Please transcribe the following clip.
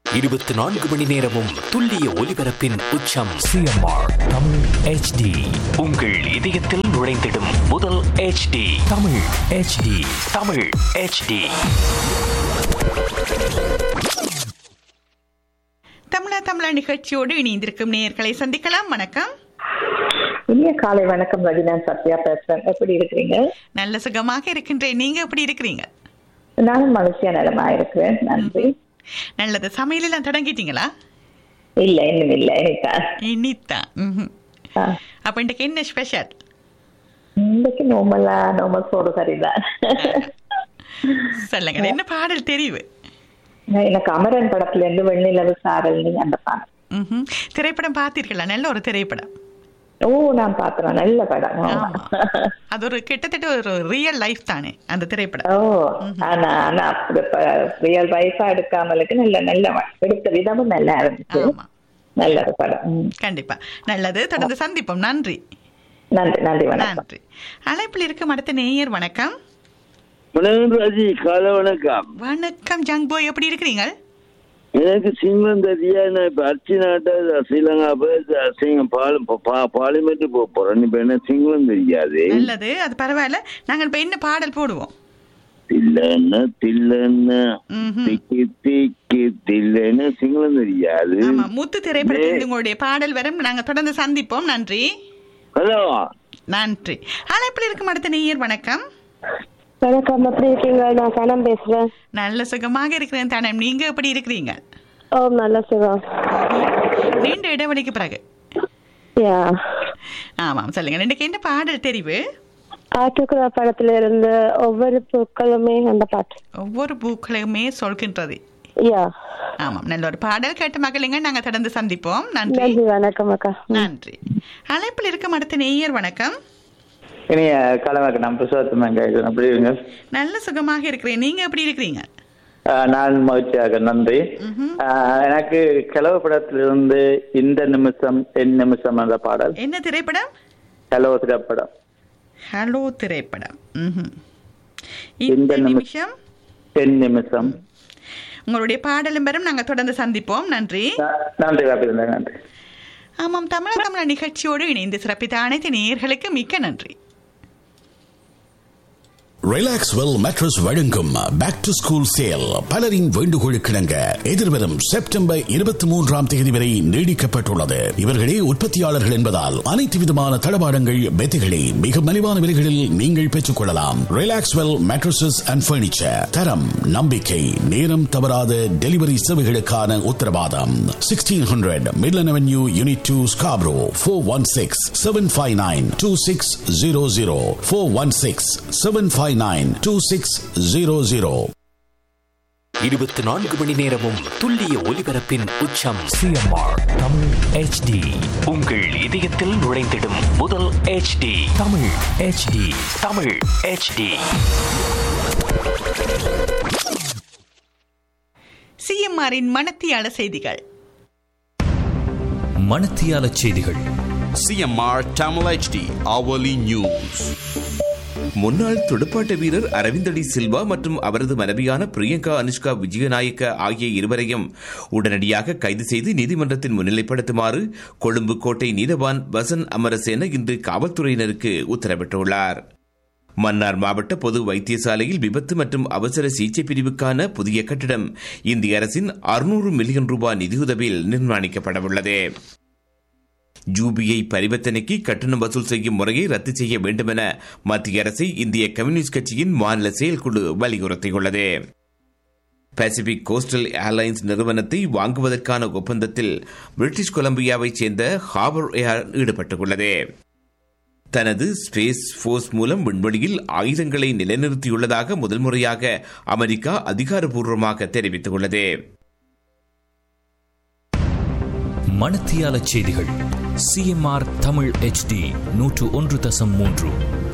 இருபத்தி நான்கு மணி நேரமும் துல்லிய ஒலிபரப்பின் உச்சம் சிஎம்ஆர் தமிழ் ஹெச்டி உங்கள் இதயத்தில் நுழைந்திடும் முதல் HD Tamil HD Tamil HD தமிழா தமிழா நிகழ்ச்சியோடு இணைந்திருக்கும் நேயர்களை சந்திக்கலாம் வணக்கம் இனிய காலை வணக்கம் ரவி நான் சத்யா பேசுறேன் எப்படி இருக்கிறீங்க நல்ல சுகமாக இருக்கின்றேன் நீங்க எப்படி இருக்கிறீங்க நானும் மகிழ்ச்சியா நலமா இருக்கிறேன் நன்றி நல்லது சமையலெல்லாம் தொடங்கிட்டீங்களா இல்ல இன்னும் இல்ல இனிதான். இனித்தான் ம்ஹும். ஆ. அப்ப இன்றைக்கு என்ன ஸ்பெஷல் இன்னைக்கு நோமலா நோமல் சோறு கறிதான் சொல்லுங்க என்ன பாடல் தெரிவு எனக்கு அமரன் படத்துல இருந்து வெண்ணிலவு சாரல் நீ அந்த பாடம் ம்ஹும். திரைப்படம் பார்த்தீர்களா நல்ல ஒரு திரைப்படம் ஓ நான் பாக்குறேன் நல்ல படம் ஆமா. அது ஒரு கிட்டத்தட்ட ஒரு ரியல் லைஃப் தானே அந்த திரைப்படம் ஓ ஆனா ஆனா ரியல் வைஃபா எடுக்காமலுக்கு நல்ல நல்ல வ- எடுத்த விதமும் நல்லா இருந்துச்சு ஆமா நல்ல ஒரு படம் ம். கண்டிப்பா நல்லது தொடர்ந்து சந்திப்போம் நன்றி நன்றி நன்றி வணக்கம் நன்றி அழைப்பில் இருக்கும் அடுத்த நேயர் வணக்கம் வணக்கம் ராஜி காலை வணக்கம் வணக்கம் ஜங் போய் எப்படி இருக்கிறீங்க எனக்கு சிங்களம் தெரியா நான் இப்ப அர்ச்சனாட்ட ஸ்ரீலங்கா போய் சிங்கம் பாலி பார்லிமெண்ட் போக போறேன் இப்ப என்ன சிங்களம் தெரியாது நல்லது அது பரவாயில்ல நாங்கள் இப்ப என்ன பாடல் போடுவோம் தில்லன்னு தில்லன்னு ம்ஹும். திக்கி திக்கி தில்லன்னு சிங்களம் தெரியாது ஆமா முத்து திரைப்படத்தில் உங்களுடைய பாடல் வரும் நாங்க தொடர்ந்து சந்திப்போம் நன்றி ஹலோ நன்றி அழைப்பில் இருக்கும் அடுத்த நேயர் வணக்கம் வணக்கம் எப்படி இருக்கீங்க நான் சனம் பேசுறேன் நல்ல சுகமாக இருக்கிறேன் தானம் நீங்க எப்படி இருக்கிறீங்க ஓ நல்ல சுகம் நீண்ட இடைவெளிக்கு பிறகு யா ஆமாம் சொல்லுங்க இன்னைக்கு என்ன பாடல் தெரிவு காட்டுக்குற படத்துல இருந்து ஒவ்வொரு பூக்களுமே அந்த பாட்டு ஒவ்வொரு பூக்களையுமே சொல்கின்றது யா ஆமாம் நல்ல ஒரு பாடல் கேட்ட மகளிங்க நாங்க தொடர்ந்து சந்திப்போம் நன்றி நன்றி வணக்கம் அக்கா நன்றி அழைப்பில் இருக்கும் அடுத்த நேயர் வணக்கம் இனிய காலமாக நான் புருஷோத்தமன் கேட்கிறேன் எப்படி இருங்க நல்ல சுகமாக இருக்கிறேன் நீங்க எப்படி இருக்கிறீங்க ஆஹ் நான் மகிழ்ச்சியாக நன்றி ஆஹ் எனக்கு கிழவு படத்திலிருந்து இந்த நிமிஷம் என் நிமிஷம் என்ற பாடல் என்ன திரைப்படம் கிழவு திரைப்படம் ஹலோ திரைப்படம் ம்ஹும். இந்த இந்த நிமி- நிமிஷம் என் நிமிஷம் உங்களுடைய பாடலும் பெறும் நாங்க தொடர்ந்து சந்திப்போம் நன்றி ந- நன்றி ராபிந்தர் நன்றி ஆமாம் தமிழ தமிழ நிகழ்ச்சியோடு இணைந்து சிறப்பித்த அனைத்து நேயர்களுக்கு மிக்க நன்றி ரிலாக்ஸ் வெல் மேட்ரஸ் வழங்கும் பேக் டு ஸ்கூல் சேல் பலரின் வேண்டுகோளுக்கிணங்க எதிர்வரும் செப்டம்பர் இருபத்தி மூன்றாம் தேதி வரை நீடிக்கப்பட்டுள்ளது இவர்களே உற்பத்தியாளர்கள் என்பதால் அனைத்து விதமான தளபாடங்கள் பெத்திகளை மிக மலிவான விலைகளில் நீங்கள் பெற்றுக் கொள்ளலாம் relax well mattresses and furniture தரம் நம்பிக்கை நேரம் தவறாத டெலிவரி சேவைகளுக்கான உத்தரவாதம் sixteen hundred Midland avenue unit two Scarborough four one six seven five nine two six zero zero four one six seven five nine two six zero zero இருபத்தி நான்கு மணி நேரமும் துல்லிய ஒலிபரப்பின் உச்சம் சிஎம்ஆர் தமிழ் ஹெச்டி உங்கள் இதயத்தில் நுழைந்திடும் முதல் HD Tamil HD Tamil HD சிஎம்ஆரின் மனத்தியால செய்திகள் மணத்தியால செய்திகள் CMR Tamil HD hourly news முன்னாள் துடுப்பாட்ட வீரர் அரவிந்தடி சில்வா மற்றும் அவரது மனைவியான பிரியங்கா அனுஷ்கா விஜயநாயக்க ஆகிய இருவரையும் உடனடியாக கைது செய்து நீதிமன்றத்தில் முன்னிலைப்படுத்துமாறு கொழும்பு கோட்டை நீதவான் வசன் அமரசேன இன்று காவல்துறையினருக்கு உத்தரவிட்டுள்ளார் மன்னார் மாவட்ட பொது வைத்தியசாலையில் விபத்து மற்றும் அவசர சிகிச்சை பிரிவுக்கான புதிய கட்டிடம் இந்திய அரசின் அறுநூறு மில்லியன் ரூபாய் நிதியுதவியில் நிர்மாணிக்கப்படவுள்ளது ஜூபிஐ பரிவர்த்தனைக்கு கட்டணம் வசூல் செய்யும் முறையை ரத்து செய்ய வேண்டுமென மத்திய அரசை இந்திய கம்யூனிஸ்ட் கட்சியின் மாநில செயற்குழு வலியுறுத்தியுள்ளது பசிபிக் கோஸ்டல் ஏர்லைன்ஸ் நிறுவனத்தை வாங்குவதற்கான ஒப்பந்தத்தில் பிரிட்டிஷ் கொலம்பியாவைச் சேர்ந்த ஹாபர் ஏர் ஈடுபட்டுள்ளது தனது ஸ்பேஸ் போர்ஸ் மூலம் விண்வெளியில் ஆயுதங்களை நிலைநிறுத்தியுள்ளதாக முதல் முறையாக அமெரிக்கா அதிகாரப்பூர்வமாக தெரிவித்துள்ளது மணத்தியால செய்திகள் சிஎம்ஆர் தமிழ் ஹெச்டி நூற்று ஒன்று தசம் மூன்று